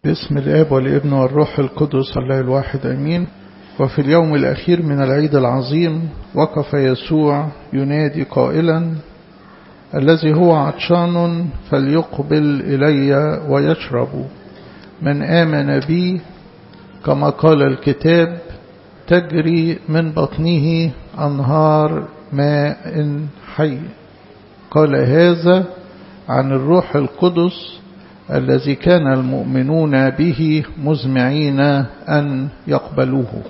باسم الآب والابن والروح القدس الله الواحد أمين وفي اليوم الأخير من العيد العظيم وقف يسوع ينادي قائلا الذي هو عطشان فليقبل إلي ويشرب من آمن بي كما قال الكتاب تجري من بطنه أنهار ماء حي قال هذا عن الروح القدس الذي كان المؤمنون به مزمعين أن يقبلوه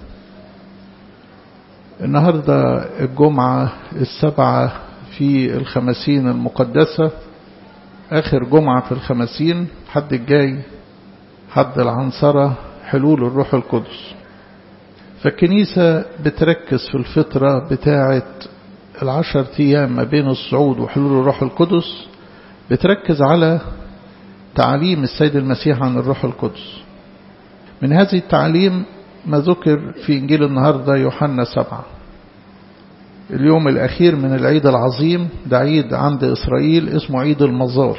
النهاردة الجمعة السبعة في الخمسين المقدسة آخر جمعة في الخمسين حد الجاي حد العنصرة حلول الروح القدس فالكنيسة بتركز في الفترة بتاعة العشر أيام ما بين الصعود وحلول الروح القدس بتركز على تعليم السيد المسيح عن الروح القدس من هذه التعليم ما ذكر في إنجيل النهاردة يوحنا سبعة اليوم الأخير من العيد العظيم ده عيد عند إسرائيل اسمه عيد المظال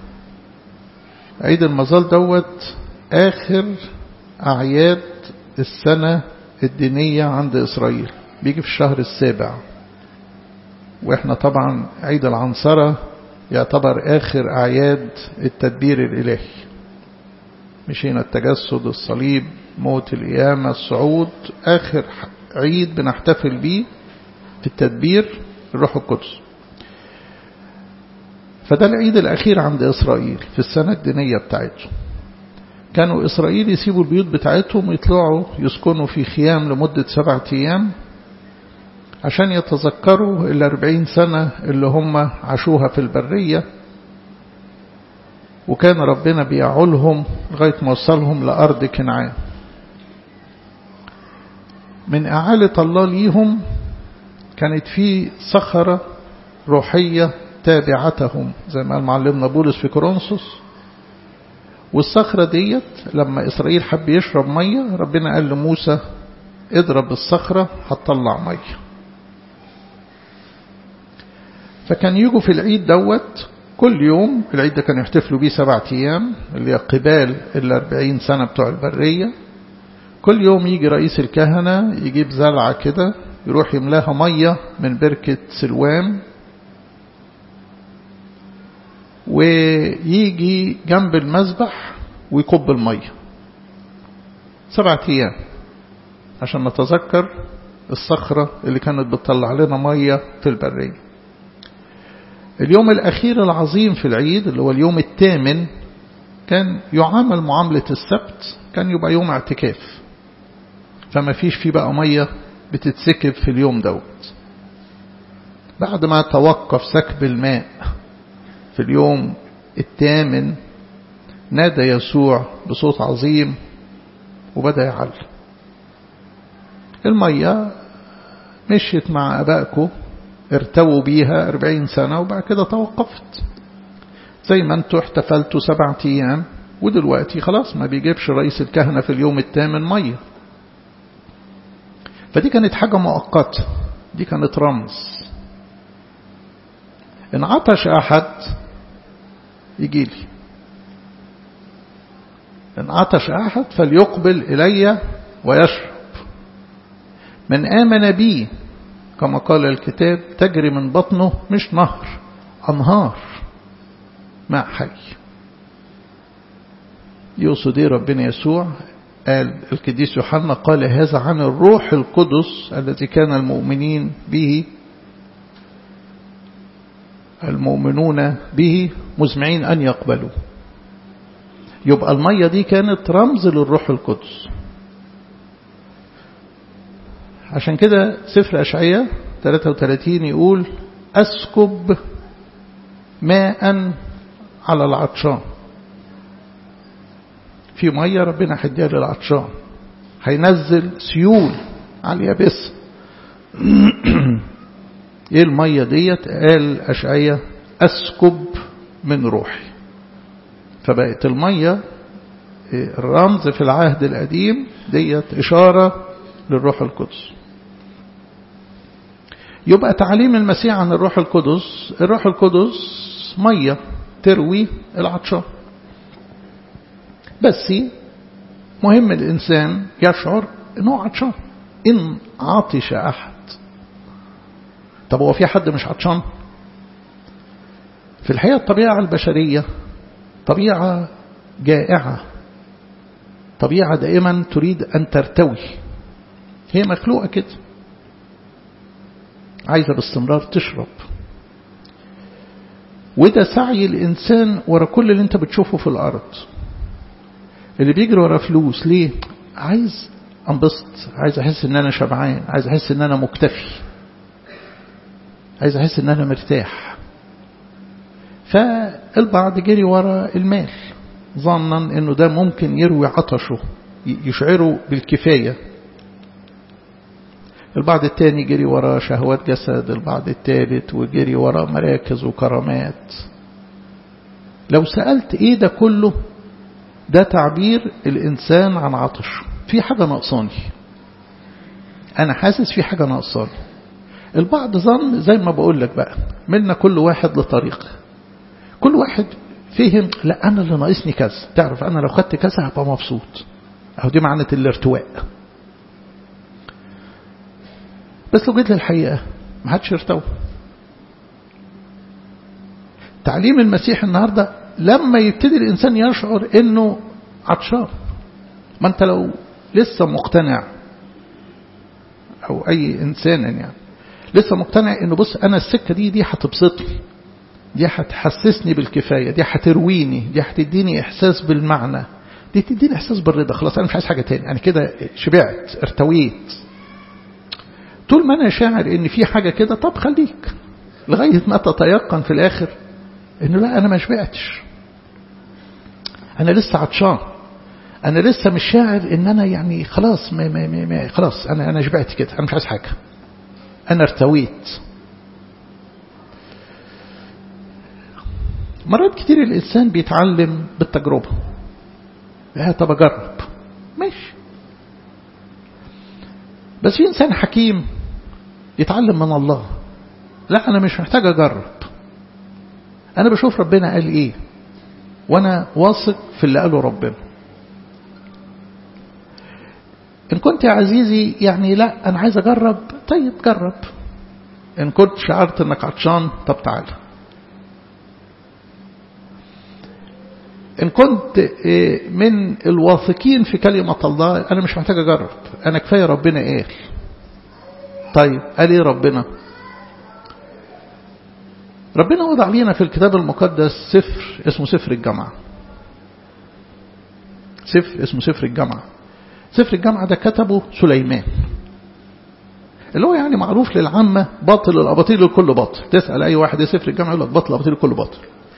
عيد المظال دوت آخر أعياد السنة الدينية عند إسرائيل بيجي في الشهر السابع وإحنا طبعا عيد العنصرة يعتبر آخر أعياد التدبير الإلهي مشينا التجسد الصليب موت القيامة الصعود آخر عيد بنحتفل بيه في التدبير الروح القدس فده العيد الأخير عند إسرائيل في السنة الدينية بتاعتهم كانوا إسرائيل يسيبوا البيوت بتاعتهم ويطلعوا يسكنوا في خيام لمدة سبعة أيام عشان يتذكروا الأربعين سنة اللي هم عاشوها في البرية وكان ربنا بيعولهم لغاية ما وصلهم لأرض كنعان من أعالة الله ليهم كانت في صخرة روحية تابعتهم زي ما قال معلمنا بولس في كورنثوس والصخرة ديت لما إسرائيل حب يشرب مية ربنا قال لموسى اضرب الصخرة هتطلع مية فكان يجوا في العيد دوت كل يوم العيد ده كانوا يحتفلوا بيه سبعة أيام اللي هي قبال الأربعين سنة بتوع البرية كل يوم يجي رئيس الكهنة يجيب زلعة كده يروح يملاها مية من بركة سلوام ويجي جنب المذبح ويكب المية سبعة أيام عشان نتذكر الصخرة اللي كانت بتطلع لنا مية في البرية اليوم الأخير العظيم في العيد اللي هو اليوم الثامن كان يعامل معاملة السبت كان يبقى يوم اعتكاف فما فيش فيه بقى مية بتتسكب في اليوم دوت بعد ما توقف سكب الماء في اليوم الثامن نادى يسوع بصوت عظيم وبدأ يعلم المية مشيت مع أبائكم ارتووا بيها أربعين سنة وبعد كده توقفت زي ما انتوا احتفلتوا سبعة أيام ودلوقتي خلاص ما بيجيبش رئيس الكهنة في اليوم الثامن مية فدي كانت حاجة مؤقتة دي كانت رمز إن عطش أحد يجي لي إن عطش أحد فليقبل إلي ويشرب من آمن بي كما قال الكتاب تجري من بطنه مش نهر أنهار ماء حي يقصد ايه ربنا يسوع قال القديس يوحنا قال هذا عن الروح القدس الذي كان المؤمنين به المؤمنون به مزمعين أن يقبلوا يبقى المية دي كانت رمز للروح القدس عشان كده سفر أشعية 33 يقول أسكب ماء على العطشان في مية ربنا هيديها للعطشان هينزل سيول على اليابسة ايه المية ديت قال أشعية أسكب من روحي فبقت المية الرمز في العهد القديم ديت إشارة للروح القدس يبقى تعليم المسيح عن الروح القدس الروح القدس مية تروي العطشان بس مهم الإنسان يشعر أنه عطشان إن عطش أحد طب هو في حد مش عطشان في الحقيقة الطبيعة البشرية طبيعة جائعة طبيعة دائما تريد أن ترتوي هي مخلوقة كده عايزة باستمرار تشرب وده سعي الإنسان ورا كل اللي انت بتشوفه في الأرض اللي بيجري ورا فلوس ليه عايز انبسط عايز احس ان انا شبعان عايز احس ان انا مكتفي عايز احس ان انا مرتاح فالبعض جري ورا المال ظنا انه ده ممكن يروي عطشه يشعره بالكفاية البعض التاني جري ورا شهوات جسد البعض التالت وجري ورا مراكز وكرامات لو سألت ايه ده كله ده تعبير الإنسان عن عطشه في حاجة ناقصاني أنا حاسس في حاجة ناقصاني البعض ظن زي ما بقول لك بقى منا كل واحد لطريق كل واحد فهم لا أنا اللي ناقصني كذا تعرف أنا لو خدت كذا هبقى مبسوط أهو دي معنى الارتواء بس لو جيت للحقيقة ما حدش ارتوى تعليم المسيح النهاردة لما يبتدي الإنسان يشعر إنه عطشان ما أنت لو لسه مقتنع أو أي إنسان يعني لسه مقتنع إنه بص أنا السكة دي دي هتبسطني دي هتحسسني بالكفاية دي هترويني دي هتديني إحساس بالمعنى دي تديني إحساس بالرضا خلاص أنا مش عايز حاجة تاني أنا كده شبعت ارتويت طول ما أنا شاعر إن في حاجة كده طب خليك لغاية ما تتيقن في الآخر إنه لا أنا ما شبعتش أنا لسه عطشان أنا لسه مش شاعر إن أنا يعني خلاص ما ما ما ما خلاص أنا أنا شبعت كده أنا مش عايز حاجة أنا ارتويت مرات كتير الإنسان بيتعلم بالتجربة اه طب أجرب ماشي بس في إنسان حكيم يتعلم من الله لا أنا مش محتاج أجرب أنا بشوف ربنا قال إيه وأنا واثق في اللي قاله ربنا إن كنت يا عزيزي يعني لا أنا عايز أجرب طيب جرب إن كنت شعرت إنك عطشان طب تعالى إن كنت من الواثقين في كلمة الله أنا مش محتاج أجرب أنا كفاية ربنا قال طيب قال إيه ربنا ربنا وضع لنا في الكتاب المقدس سفر اسمه سفر الجامعة سفر اسمه سفر الجامعة سفر الجامعة ده كتبه سليمان اللي هو يعني معروف للعامة باطل الأباطيل الكل باطل تسأل أي واحد سفر الجامعة يقول لك باطل الأباطيل الكل باطل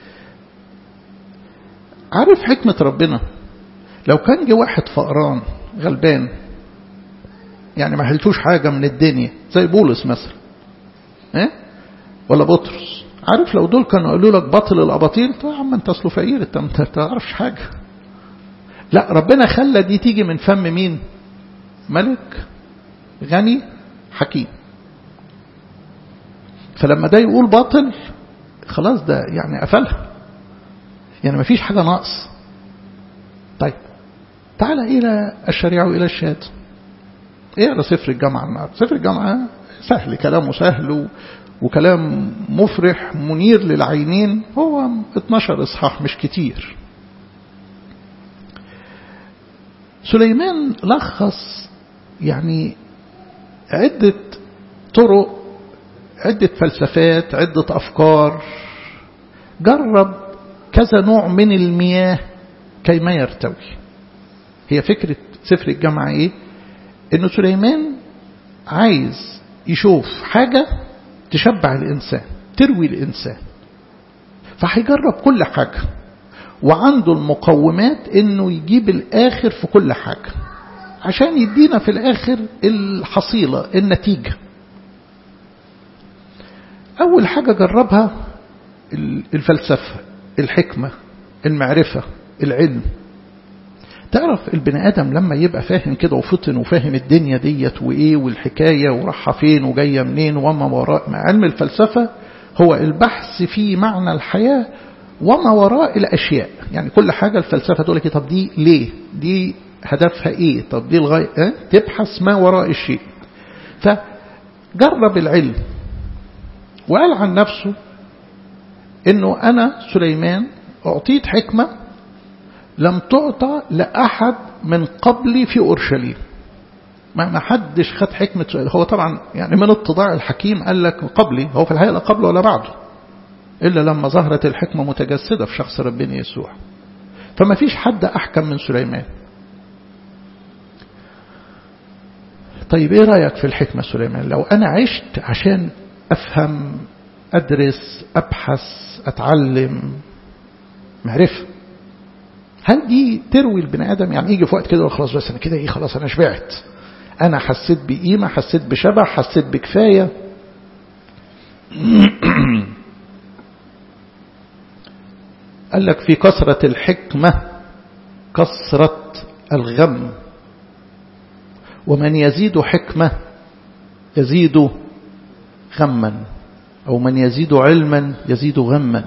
عارف حكمة ربنا لو كان جه واحد فقران غلبان يعني ما حلتوش حاجة من الدنيا زي بولس مثلا ايه ولا بطرس عارف لو دول كانوا قالوا لك باطل الاباطيل طيب يا عم انت اصله فقير انت ما تعرفش حاجه لا ربنا خلى دي تيجي من فم مين ملك غني حكيم فلما ده يقول باطل خلاص ده يعني قفلها يعني ما فيش حاجة ناقص طيب تعال إلى الشريعة وإلى الشهادة اقرا سفر الجامعة النهارده سفر الجامعة سهل كلامه سهل وكلام مفرح منير للعينين هو 12 إصحاح مش كتير سليمان لخص يعني عدة طرق عدة فلسفات عدة أفكار جرب كذا نوع من المياه كي ما يرتوي هي فكرة سفر الجامعة ايه انه سليمان عايز يشوف حاجة تشبع الإنسان تروي الإنسان فهيجرب كل حاجة وعنده المقومات انه يجيب الآخر في كل حاجة عشان يدينا في الآخر الحصيلة النتيجة أول حاجة جربها الفلسفة الحكمة المعرفة العلم تعرف البني آدم لما يبقى فاهم كده وفطن وفاهم الدنيا ديت وإيه والحكاية وراحة فين وجاية منين وما وراء مع علم الفلسفة هو البحث في معنى الحياة وما وراء الأشياء يعني كل حاجة الفلسفة تقول لك طب دي ليه دي هدفها ايه طب دي الغاية اه؟ تبحث ما وراء الشيء فجرب العلم وقال عن نفسه انه انا سليمان اعطيت حكمة لم تعطى لأحد من قبلي في أورشليم ما حدش خد حكمة سؤال هو طبعا يعني من اتضاع الحكيم قال لك قبلي هو في الحقيقة لا قبله ولا بعده إلا لما ظهرت الحكمة متجسدة في شخص ربنا يسوع فما فيش حد أحكم من سليمان طيب ايه رأيك في الحكمة سليمان لو أنا عشت عشان أفهم أدرس أبحث أتعلم معرفة هل دي تروي البني آدم يعني يجي في وقت كده خلاص بس أنا كده إيه خلاص أنا شبعت أنا حسيت بقيمة حسيت بشبع حسيت بكفاية قال لك في كثرة الحكمة كثرة الغم ومن يزيد حكمة يزيد غما أو من يزيد علما يزيد غما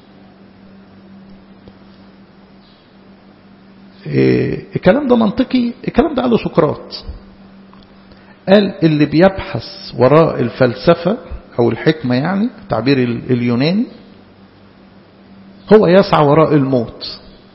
إيه الكلام ده منطقي الكلام ده قاله سقراط قال اللي بيبحث وراء الفلسفة أو الحكمة يعني تعبير اليوناني هو يسعى وراء الموت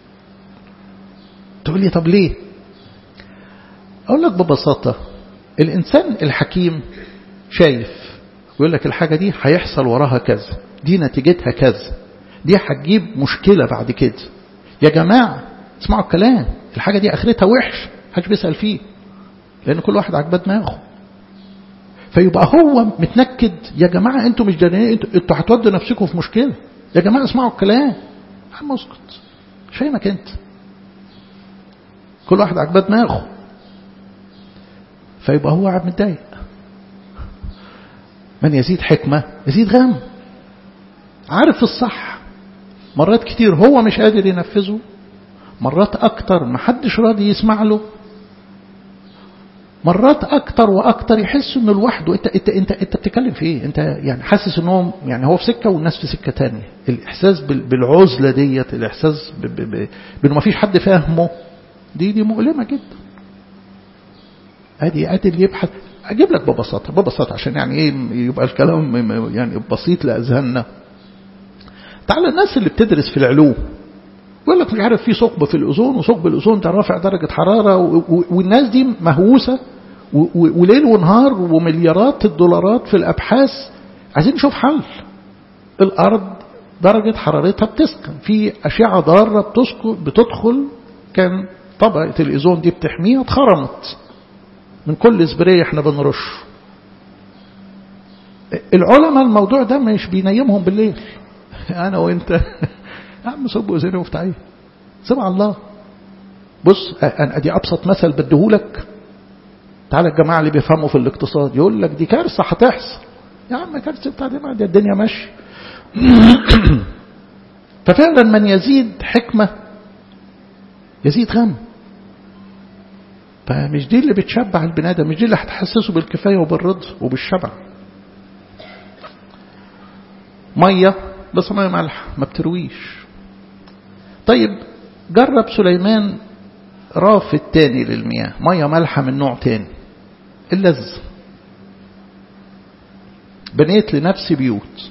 تقول لي طب ليه أقول لك ببساطة الإنسان الحكيم شايف يقول لك الحاجة دي هيحصل وراها كذا دي نتيجتها كذا دي هتجيب مشكلة بعد كده يا جماعة اسمعوا الكلام الحاجة دي آخرتها وحش محدش بيسأل فيه لأن كل واحد عجبه دماغه فيبقى هو متنكد يا جماعة انتوا مش دارين انتوا, انتوا هتودوا نفسكم في مشكلة يا جماعة اسمعوا الكلام عم اسكت شايفك انت كل واحد عجبه دماغه فيبقى هو قاعد متضايق من يزيد حكمة يزيد غم عارف الصح مرات كتير هو مش قادر ينفذه مرات أكتر محدش راضي يسمع له مرات أكتر وأكتر يحس إنه لوحده أنت أنت أنت أنت بتتكلم في إيه؟ أنت يعني حاسس إن هو يعني هو في سكة والناس في سكة تانية، الإحساس بالعزلة ديت، الإحساس بإنه ما فيش حد فاهمه دي دي مؤلمة جدا. أدي أدي اللي يبحث أجيب لك ببساطة ببساطة عشان يعني إيه يبقى الكلام يعني بسيط لأذهاننا. تعالى الناس اللي بتدرس في العلوم يقول لك مش عارف في ثقب في الأوزون وثقب الأوزون ده رافع درجة حرارة والناس دي مهووسة وليل ونهار ومليارات الدولارات في الأبحاث عايزين نشوف حل الأرض درجة حرارتها بتسخن في أشعة ضارة بتدخل كان طبقة الأوزون دي بتحميها اتخرمت من كل سبراي احنا بنرش العلماء الموضوع ده مش بينيمهم بالليل انا وانت يا عم صب وزينه وفتعيه سمع الله بص انا دي ابسط مثل بديهولك تعالى الجماعه اللي بيفهموا في الاقتصاد يقول لك دي كارثه هتحصل يا عم كارثه بتاع دي ما دي الدنيا ماشيه ففعلا من يزيد حكمه يزيد غم فمش دي اللي بتشبع البني ادم مش دي اللي هتحسسه بالكفايه وبالرضا وبالشبع ميه بس ميه مالحه ما بترويش طيب جرب سليمان راف التاني للمياه ميه مالحه من نوع تاني اللذ بنيت لنفسي بيوت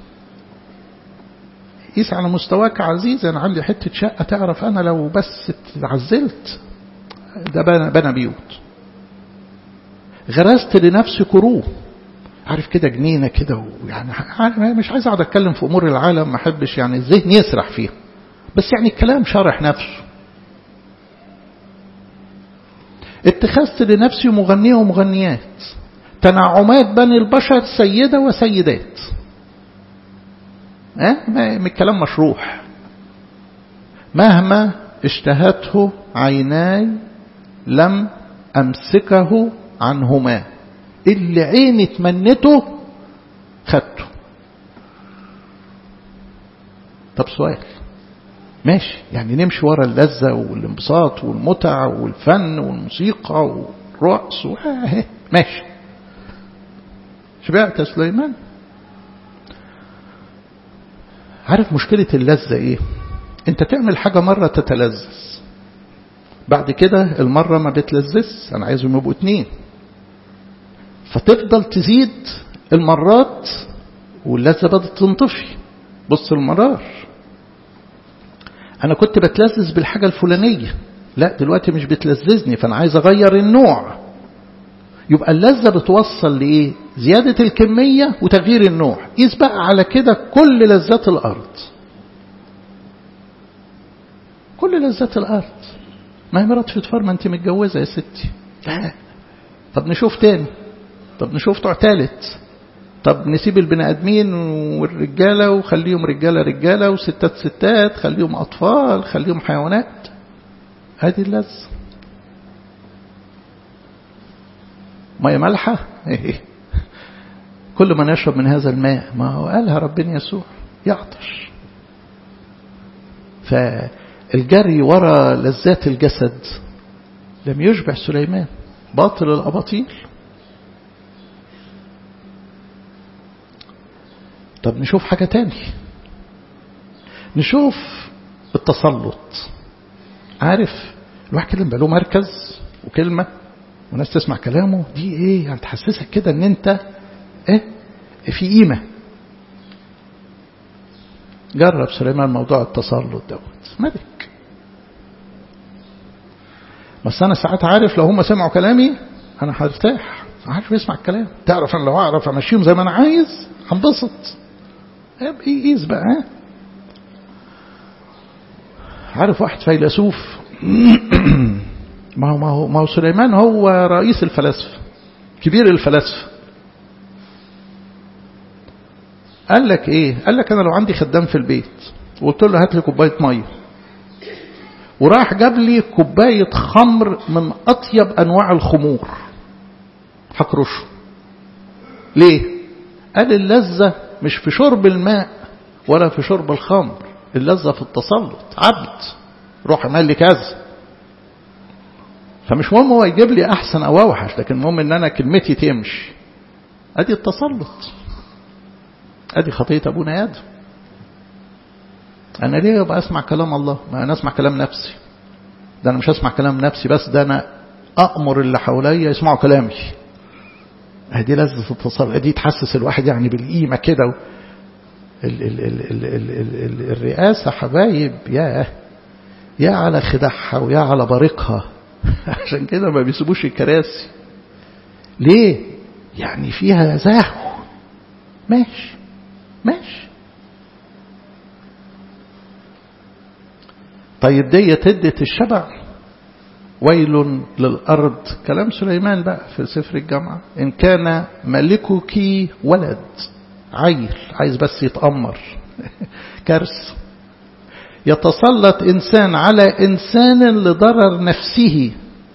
قيس على مستواك عزيز انا عندي حته شقه تعرف انا لو بس اتعزلت ده بنى بنى بيوت غرست لنفسي كروه عارف كده جنينة كده يعني مش عايز اقعد اتكلم في امور العالم ما احبش يعني الذهن يسرح فيها بس يعني الكلام شارح نفسه اتخذت لنفسي مغنية ومغنيات تنعمات بني البشر سيدة وسيدات اه من الكلام مشروح مهما اشتهته عيناي لم أمسكه عنهما اللي عيني تمنته خدته طب سؤال ماشي يعني نمشي ورا اللذة والانبساط والمتع والفن والموسيقى والرقص ماشي شبعت يا سليمان عارف مشكلة اللذة ايه انت تعمل حاجة مرة تتلذذ بعد كده المرة ما بتلذس أنا عايزهم يبقوا اتنين فتفضل تزيد المرات واللذة بدأت تنطفي بص المرار أنا كنت بتلذذ بالحاجة الفلانية لا دلوقتي مش بتلذذني فأنا عايز أغير النوع يبقى اللذة بتوصل لإيه زيادة الكمية وتغيير النوع قيس بقى على كده كل لذات الأرض كل لذات الأرض ما هي مرات فطفار ما أنت متجوزة يا ستي لا طب نشوف تاني طب نشوف بتوع تالت طب نسيب البني ادمين والرجاله وخليهم رجاله رجاله وستات ستات خليهم اطفال خليهم حيوانات هذه اللذه ميه مالحه كل من يشرب من هذا الماء ما هو قالها ربنا يسوع يعطش فالجري ورا لذات الجسد لم يشبع سليمان باطل الاباطيل طب نشوف حاجة تاني نشوف التسلط عارف الواحد كده بقى له مركز وكلمة وناس تسمع كلامه دي ايه يعني تحسسك كده ان انت ايه في قيمة جرب سليمان موضوع التسلط دوت ملك بس انا ساعات عارف لو هم سمعوا كلامي انا هرتاح عارف يسمع الكلام تعرف انا لو اعرف امشيهم زي ما انا عايز هنبسط قيس بقى ها عارف واحد فيلسوف ما هو ما هو ما هو سليمان هو رئيس الفلاسفه كبير الفلاسفه قال لك ايه قال لك انا لو عندي خدام في البيت وقلت له هات لي كوبايه ميه وراح جاب لي كوبايه خمر من اطيب انواع الخمور هكرشه ليه قال اللذه مش في شرب الماء ولا في شرب الخمر اللذة في التسلط عبد روح اعمل لي كذا فمش مهم هو يجيب لي احسن او اوحش لكن المهم ان انا كلمتي تمشي ادي التسلط ادي خطيه ابونا ادم انا ليه ابقى اسمع كلام الله ما انا اسمع كلام نفسي ده انا مش اسمع كلام نفسي بس ده انا امر اللي حواليا يسمعوا كلامي هذه لذة التصرف دي تحسس الواحد يعني بالقيمة كده ال ال ال ال ال ال ال الرئاسة حبايب يا يا على خدعها ويا على بريقها عشان كده ما بيسيبوش الكراسي ليه يعني فيها زهو ماشي ماشي طيب دي تدت الشبع ويل للأرض كلام سليمان بقى في سفر الجامعة إن كان ملكك ولد عيل عايز بس يتأمر كارثة يتسلط إنسان على إنسان لضرر نفسه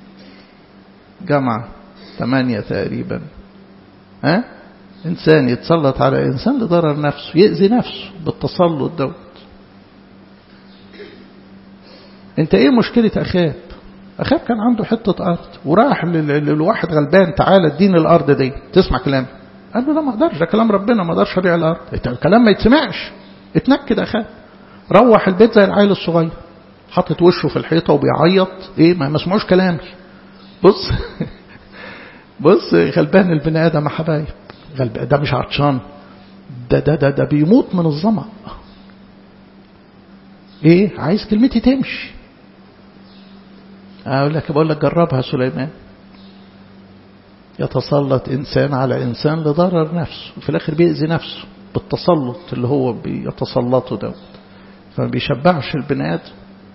جامعة ثمانية تقريبا ها إنسان يتسلط على إنسان لضرر نفسه يأذي نفسه بالتسلط دوت أنت إيه مشكلة أخاب أخاب كان عنده حتة أرض وراح لواحد غلبان تعالى اديني الأرض دي تسمع كلامي قال له لا ما اقدرش ده كلام ربنا ما اقدرش ابيع الارض الكلام ما يتسمعش اتنكد اخاه روح البيت زي العيل الصغير حاطط وشه في الحيطه وبيعيط ايه ما مسمعوش كلامي بص بص غلبان البني ادم يا حبايب غلبان ده مش عطشان ده ده ده ده بيموت من الظمأ ايه عايز كلمتي تمشي اقول لك بقول لك جربها سليمان يتسلط إنسان على إنسان لضرر نفسه وفي الآخر بيأذي نفسه بالتسلط اللي هو بيتسلطه دوت فما بيشبعش البني آدم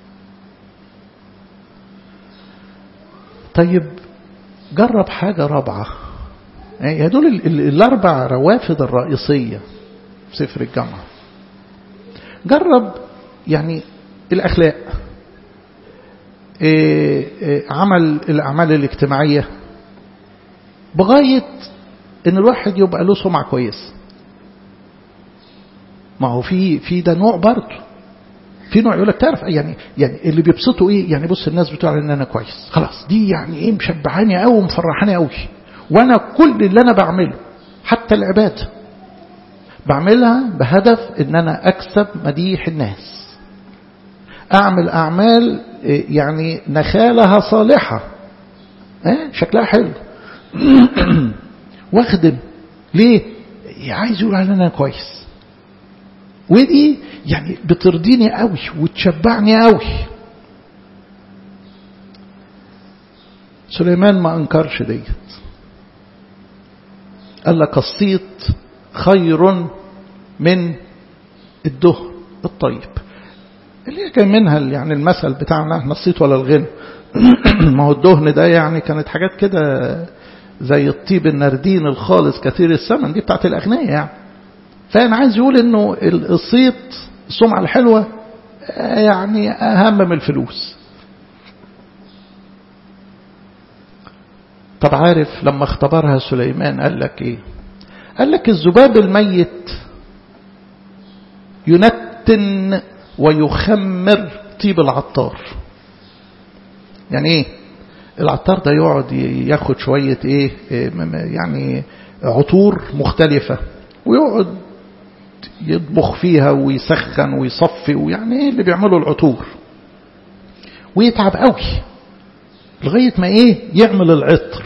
طيب جرب حاجة رابعة يعني دول الأربع روافد الرئيسية في سفر الجامعة جرب يعني الأخلاق عمل الأعمال الاجتماعية بغاية ان الواحد يبقى له سمعة كويس ما هو في في ده نوع برضه في نوع يقول لك تعرف يعني يعني اللي بيبسطوا ايه يعني بص الناس بتقول ان انا كويس خلاص دي يعني ايه مشبعاني قوي ومفرحاني قوي وانا كل اللي انا بعمله حتى العباده بعملها بهدف ان انا اكسب مديح الناس أعمل أعمال يعني نخالها صالحة اه شكلها حلو واخدم ليه عايز يقول على انا كويس ودي يعني بترضيني قوي وتشبعني قوي سليمان ما انكرش ديت قال لك الصيت خير من الدهن الطيب اللي هي كان منها يعني المثل بتاعنا احنا الصيت ولا الغنى ما هو الدهن ده يعني كانت حاجات كده زي الطيب النردين الخالص كثير الثمن دي بتاعت الأغنياء يعني فأنا عايز يقول إنه الصيت السمعة الحلوة يعني أهم من الفلوس طب عارف لما اختبرها سليمان قال لك ايه قال لك الذباب الميت ينتن ويخمر طيب العطار يعني ايه العطار ده يقعد ياخد شوية ايه يعني عطور مختلفة ويقعد يطبخ فيها ويسخن ويصفي ويعني ايه اللي بيعملوا العطور ويتعب قوي لغاية ما ايه يعمل العطر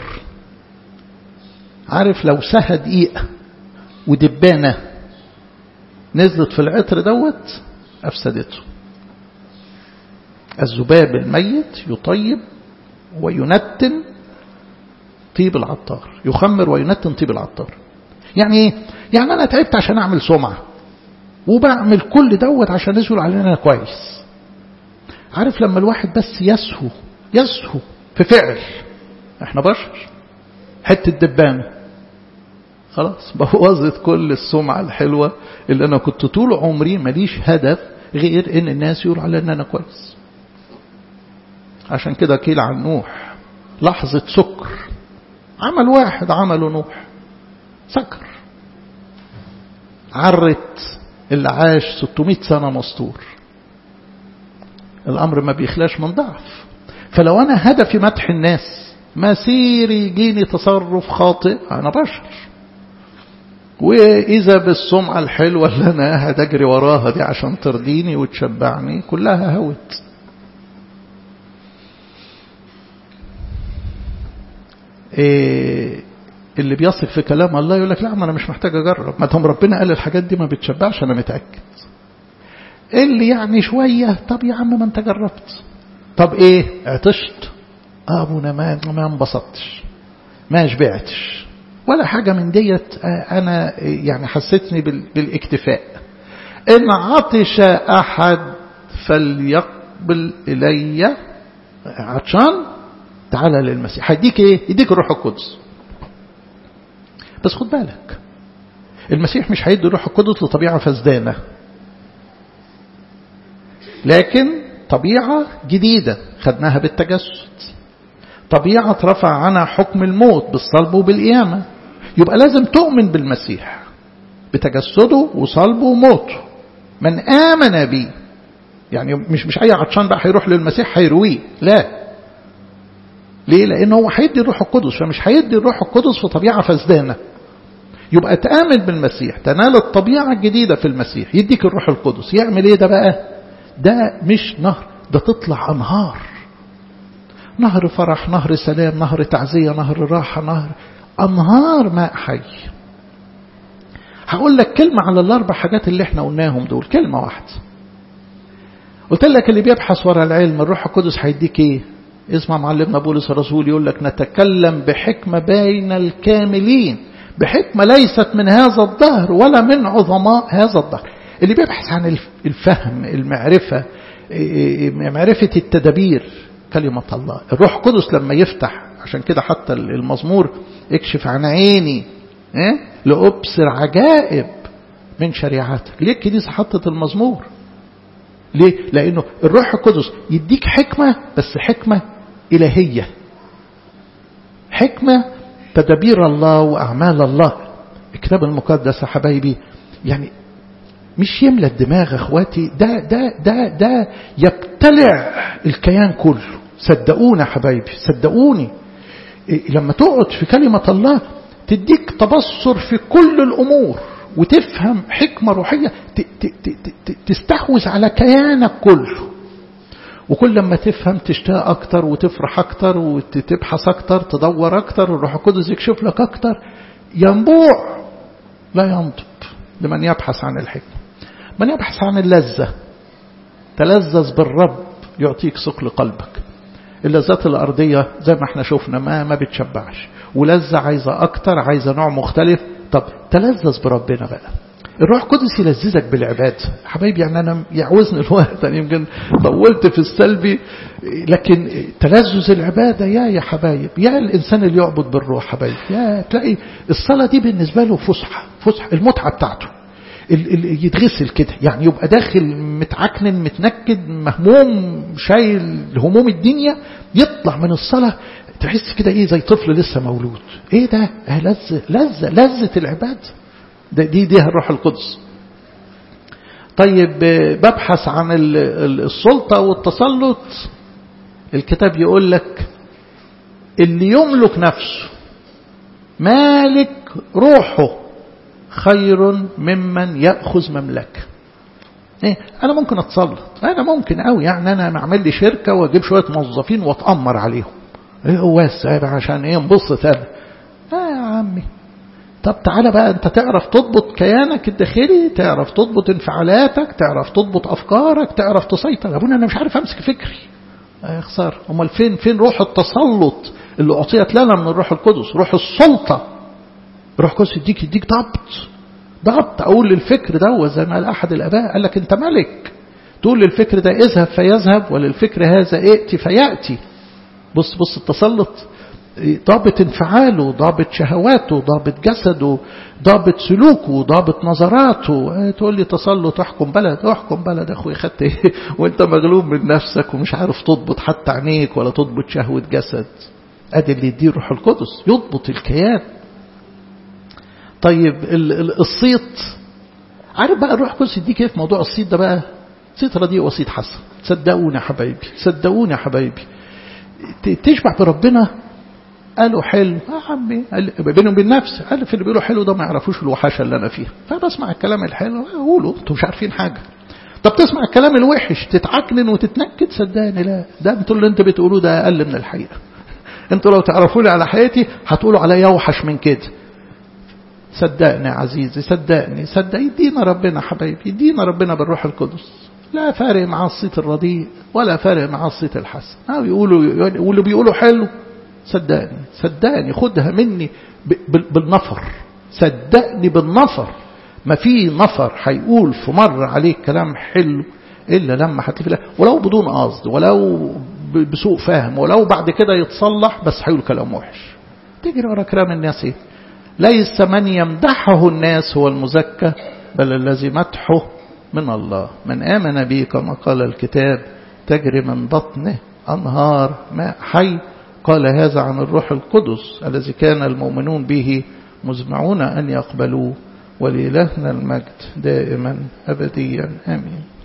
عارف لو سهى دقيقة ودبانة نزلت في العطر دوت أفسدته الذباب الميت يطيب وينتن طيب العطار يخمر وينتن طيب العطار يعني ايه يعني انا تعبت عشان اعمل سمعة وبعمل كل دوت عشان يسهل علينا انا كويس عارف لما الواحد بس يسهو يسهو في فعل احنا بشر حتة دبانة خلاص بوظت كل السمعة الحلوة اللي انا كنت طول عمري ماليش هدف غير ان الناس يقولوا على ان انا كويس عشان كده قيل عن نوح لحظة سكر عمل واحد عمله نوح سكر عرت اللي عاش 600 سنة مسطور الأمر ما بيخلاش من ضعف فلو أنا هدفي مدح الناس مسيري يجيني تصرف خاطئ أنا بشر وإذا بالسمعة الحلوة اللي أنا قاعد أجري وراها دي عشان ترضيني وتشبعني كلها هوت إيه اللي بيثق في كلام الله يقول لك لا ما انا مش محتاج اجرب ما دام ربنا قال الحاجات دي ما بتشبعش انا متاكد اللي يعني شويه طب يا عم ما انت جربت طب ايه عطشت اه ابونا ما ما انبسطتش ما شبعتش ولا حاجه من ديت انا يعني حسيتني بالاكتفاء ان عطش احد فليقبل الي عطشان تعالى للمسيح هيديك ايه يديك الروح القدس بس خد بالك المسيح مش هيدي الروح القدس لطبيعة فسدانة لكن طبيعة جديدة خدناها بالتجسد طبيعة رفع عنها حكم الموت بالصلب وبالقيامة يبقى لازم تؤمن بالمسيح بتجسده وصلبه وموته من آمن بيه يعني مش مش أي عطشان بقى هيروح للمسيح هيرويه لا ليه؟ لأنه هو هيدي الروح القدس فمش هيدي الروح القدس في طبيعة فسدانة يبقى تآمن بالمسيح تنال الطبيعة الجديدة في المسيح يديك الروح القدس يعمل ايه ده بقى ده مش نهر ده تطلع أنهار نهر فرح نهر سلام نهر تعزية نهر راحة نهر أنهار ماء حي هقول لك كلمة على الأربع حاجات اللي احنا قلناهم دول كلمة واحدة قلت لك اللي بيبحث ورا العلم الروح القدس هيديك ايه اسمع معلمنا بولس الرسول يقول لك نتكلم بحكمة بين الكاملين بحكمة ليست من هذا الظهر ولا من عظماء هذا الظهر اللي بيبحث عن الفهم المعرفة معرفة التدابير كلمة الله الروح القدس لما يفتح عشان كده حتى المزمور اكشف عن عيني اه؟ لأبصر عجائب من شريعتك ليه الكنيسة حطت المزمور ليه لأنه الروح القدس يديك حكمة بس حكمة إلهية حكمة تدابير الله وأعمال الله الكتاب المقدس يا حبايبي يعني مش يملى الدماغ اخواتي ده ده ده ده يبتلع الكيان كله صدقوني يا حبايبي صدقوني لما تقعد في كلمة الله تديك تبصر في كل الأمور وتفهم حكمة روحية تستحوذ على كيانك كله وكل لما تفهم تشتاق أكتر وتفرح أكتر وتبحث أكتر تدور أكتر الروح القدس يكشف لك أكتر ينبوع لا ينطب لمن يبحث عن الحكمة من يبحث عن اللذة تلذذ بالرب يعطيك ثقل قلبك اللذات الأرضية زي ما احنا شفنا ما ما بتشبعش ولذة عايزة أكتر عايزة نوع مختلف طب تلذذ بربنا بقى الروح القدس يلذذك بالعبادة حبايبي يعني أنا يعوزني الوقت أنا يمكن طولت في السلبي لكن تلذذ العبادة يا يا حبايب يا الإنسان اللي يعبد بالروح حبايب يا تلاقي الصلاة دي بالنسبة له فسحة فسحة المتعة بتاعته يتغسل كده يعني يبقى داخل متعكنن متنكد مهموم شايل هموم الدنيا يطلع من الصلاة تحس كده ايه زي طفل لسه مولود ايه ده لذة لذة لذة العبادة ده دي دي الروح القدس طيب ببحث عن السلطة والتسلط الكتاب يقول لك اللي يملك نفسه مالك روحه خير ممن يأخذ مملكة إيه؟ أنا ممكن أتسلط أنا ممكن أوي يعني أنا أعمل لي شركة وأجيب شوية موظفين وأتأمر عليهم إيه هو عشان إيه انبسط أنا آه يا عمي طب تعالى بقى أنت تعرف تضبط كيانك الداخلي تعرف تضبط انفعالاتك تعرف تضبط أفكارك تعرف تسيطر يا ابونا أنا مش عارف أمسك فكري يا خسارة أمال فين فين روح التسلط اللي أعطيت لنا من الروح القدس روح السلطة روح القدس يديك يديك ضبط ضبط أقول للفكر ده زي ما قال أحد الآباء قال لك أنت ملك تقول للفكر ده اذهب فيذهب وللفكر هذا ائتي فيأتي بص بص التسلط ضابط انفعاله ضابط شهواته ضابط جسده ضابط سلوكه ضابط نظراته تقول لي تسلط احكم بلد احكم بلد اخوي خدت ايه وانت مغلوب من نفسك ومش عارف تضبط حتى عينيك ولا تضبط شهوة جسد ادي اللي يديه روح القدس يضبط الكيان طيب الصيت عارف بقى الروح القدس يديك ايه في موضوع الصيت ده بقى صيت رديء وصيت حسن صدقوني يا حبايبي صدقوني يا حبايبي تشبع بربنا قالوا حلو يا عمي بينهم وبين نفسي قال في اللي بيقولوا حلو ده ما يعرفوش الوحشه اللي انا فيها فبسمع الكلام الحلو اقوله انتوا مش عارفين حاجه طب تسمع الكلام الوحش تتعكنن وتتنكد صدقني لا ده انتوا اللي انت بتقولوه ده اقل من الحقيقه انتوا لو تعرفوني على حياتي هتقولوا عليا اوحش من كده صدقني يا عزيزي صدقني صدق يدينا ربنا حبايبي يدينا ربنا بالروح القدس لا فارق مع الصيت الرديء ولا فارق مع الصيت الحسن أو يقولوا واللي بيقولوا حلو صدقني صدقني خدها مني بالنفر صدقني بالنفر ما في نفر هيقول في مرة عليك كلام حلو إلا لما هتلاقي ولو بدون قصد ولو بسوء فهم ولو بعد كده يتصلح بس هيقول كلام وحش تجري ورا كلام الناس ايه ليس من يمدحه الناس هو المزكى بل الذي مدحه من الله من آمن به كما قال الكتاب تجري من بطنه أنهار ماء حي قال هذا عن الروح القدس الذي كان المؤمنون به مزمعون أن يقبلوه ولإلهنا المجد دائما أبديا آمين